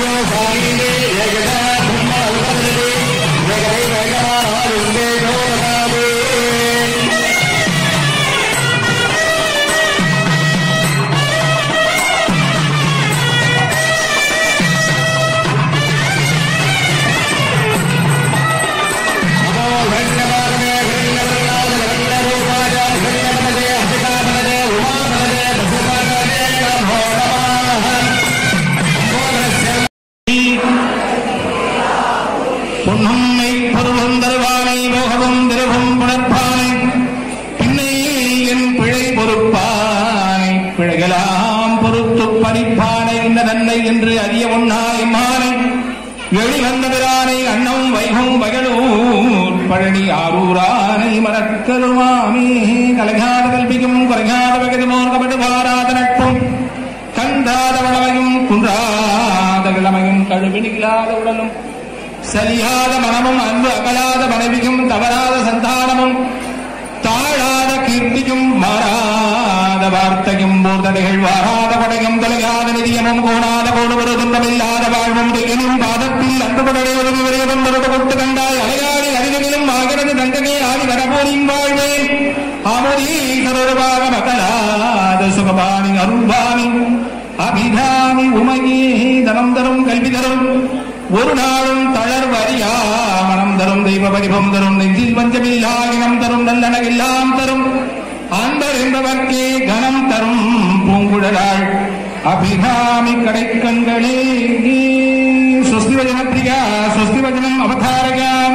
பொன்னம்மை பொருளும் தருவானை மோகமும் திருவும் புணர்ப்பானை பின்னை என் பிழை பொறுப்பானை பிழைகளாம் பொறுத்து பறிப்பானை இந்த நன்மை என்று அறிய உண்ணாய் மானை வெளிவந்த பிரானை அன்னம் வைகும் வயலூர் பழனி ஆரூரானை மறக்கருமாமே கலைஞாத கல்வியும் குறைஞாத வகதிமோர் கபடு வாராத நட்பும் கண்டாத வளமையும் குன்றாத இளமையும் கழுவினில்லாத உடலும் சரியாத மனமும் அன்பு அகலாத மனைவியும் தவறாத சந்தானமும் தாழாத கீர்த்தியும் மாறாத வார்த்தையும் போர்தடைகள் வாராத கொடையும் தொலையாத நிதியமும் கோணாத கோடுபடு துன்பமில்லாத வாழ்வும் எனும் பாதத்தில் அன்புடனே உதவி விரைவம் பொருட்டு கொட்டு கண்டாய் அலையாடி அறிவிலும் ஆகிறது தங்கமே ஆதி வரபோரின் வாழ்வேன் ஆமதீசரொருவாக மகளாத சுகபாணி அருள்பாணி அபிதாமி உமையே தனம் தரும் கல்வி தரும் ஒரு நாளும் தளர்வறியா மனம் தரும் தெய்வ பரிபம் தரும் நெஞ்சில் பஞ்சமில்லா இனம் தரும் நல்லன எல்லாம் தரும் அன்பர் என்பவர்க்கே கணம் தரும் பூங்குழலாள் அபிராமி கடைக்கண்களே சுஸ்தி வஜன பிரியா சுஸ்தி வஜனம் அவதாரகாம்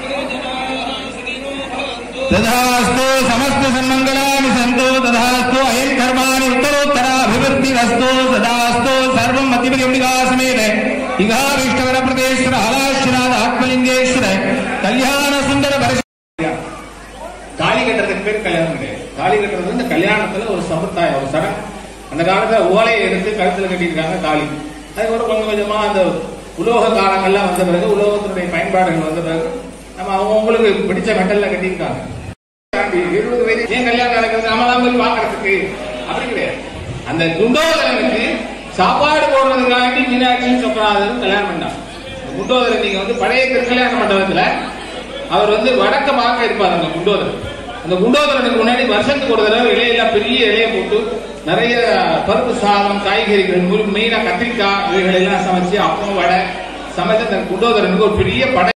ததாஸ்து சமஸ்த சன்மங்களானி சந்தோ ததாஸ்து அயன் கர்மாணி உத்தரோத்தராபிவிருத்திரஸ்து சதாஸ்து சர்வம் மத்தியமதியம் விகாசமேன இகாவிஷ்டவர பிரதேஸ்வர ஆலாஷ்யநாத ஆத்மலிங்கேஸ்வர கல்யாண சுந்தர பரச தாலி கட்டுறதுக்கு பேர் கல்யாணம் கிடையாது தாலி கட்டுறது வந்து கல்யாணத்துல ஒரு சம்பிரதாயம் ஒரு சரம் அந்த காலத்துல ஓலையை எடுத்து கழுத்துல கட்டியிருக்காங்க தாலி அது ஒரு கொஞ்சம் கொஞ்சமா அந்த உலோக காலங்கள்லாம் வந்த பிறகு உலோகத்தினுடைய பயன்பாடுகள் வந்த பிறகு நம்ம அவங்களுக்கு பிடிச்ச மெட்டல்ல கட்டியிருக்காங்க இருபது வயது ஏன் கல்யாணம் நடக்கிறது நம்ம தான் போய் பாக்குறதுக்கு அப்படி கிடையாது அந்த குண்டோதரனுக்கு சாப்பாடு போடுறதுக்காண்டி மீனாட்சியும் சொக்கநாதரும் கல்யாணம் பண்ணாங்க அந்த குண்டோதரன் நீங்க வந்து பழைய திருக்கல்யாண மண்டபத்துல அவர் வந்து வடக்க பார்க்க இருப்பார் அந்த குண்டோதரன் அந்த குண்டோதரனுக்கு முன்னாடி வருஷத்துக்கு ஒரு தடவை இலையெல்லாம் பெரிய இலையை போட்டு நிறைய பருப்பு சாதம் காய்கறிகள் மெயினா கத்திரிக்காய் இவைகள் எல்லாம் சமைச்சு அப்பம் வடை சமைச்சு அந்த குண்டோதரனுக்கு ஒரு பெரிய படை